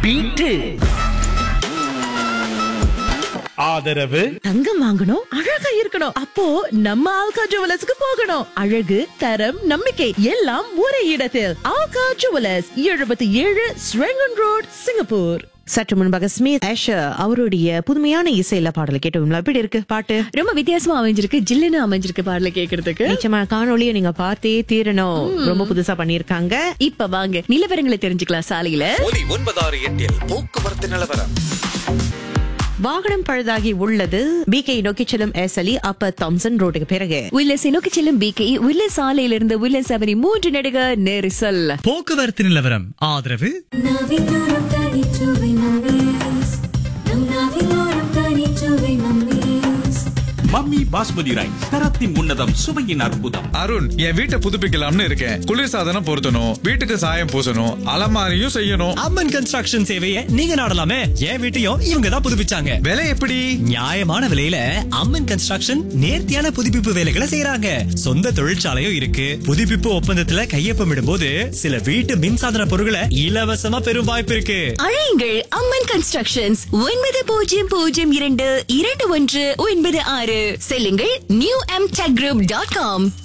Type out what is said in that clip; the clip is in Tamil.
பீட்டு ஆதரவு தங்கம் வாங்கணும் அழகா இருக்கணும் அப்போ நம்ம ஆல்கா ஜுவலர்ஸ்க்கு போகணும் அழகு தரம் நம்பிக்கை எல்லாம் ஒரே இடத்தில் ஆல்கா ஜுவலர்ஸ் எழுபத்தி ஏழு ஸ்ரெங்கன் ரோட் சிங்கப்பூர் சற்று முன்பாக ஸ்மித் ஆஷர் அவருடைய புதுமையான இசையில பாடலை கேட்டோம்ல எப்படி இருக்கு பாட்டு ரொம்ப வித்தியாசமா அமைஞ்சிருக்கு ஜில்லுன்னு அமைஞ்சிருக்கு பாடல கேக்குறதுக்கு நிச்சயமா காணொளியை நீங்க பார்த்தே தீரணும் ரொம்ப புதுசா பண்ணிருக்காங்க இப்ப வாங்க நிலவரங்களை தெரிஞ்சுக்கலாம் சாலையில ஒலி ஒன்பதாறு எட்டில் போக்குவரத்து நிலவரம் வாகனம் பழுதாகி உள்ளது பிகே நோக்கி செல்லும் எஸ்எலி அப்ப தாம்சன் ரோடுக்கு பிறகு உல்லஸ் நோக்கி செல்லும் பிகே உல்லஸ் சாலையிலிருந்து உல்லஸ் அவரி மூன்று நெடுக நெரிசல் போக்குவரத்து நிலவரம் ஆதரவு நாவிலோரம் தனிச்சுவை மம்மீஸ் நம் நாவிலோரம் தனிச்சுவை மம்மீஸ் மம்மி பாஸ்மதி ரைஸ் தரத்தின் உன்னதம் சுவையின் அற்புதம் அருண் என் வீட்டை புதுப்பிக்கலாம்னு இருக்கேன் குளிர்சாதனம் பொருத்தணும் வீட்டுக்கு சாயம் பூசணும் அலமாரியும் செய்யணும் அம்மன் கன்ஸ்ட்ரக்ஷன் சேவையை நீங்க நாடலாமே என் வீட்டையும் இவங்க தான் புதுப்பிச்சாங்க விலை எப்படி நியாயமான விலையில அம்மன் கன்ஸ்ட்ரக்ஷன் நேர்த்தியான புதுப்பிப்பு வேலைகளை செய்யறாங்க சொந்த தொழிற்சாலையும் இருக்கு புதுப்பிப்பு ஒப்பந்தத்துல கையொப்பமிடும் போது சில வீட்டு மின்சாதன பொருட்களை இலவசமா பெறும் வாய்ப்பு இருக்கு அழையுங்கள் அம்மன் கன்ஸ்ட்ரக்ஷன்ஸ் ஒன்பது பூஜ்ஜியம் பூஜ்ஜியம் இரண்டு இரண்டு ஒன்று ஒன்பது ஆறு செல்லுங்கள் New M Tech Group dot com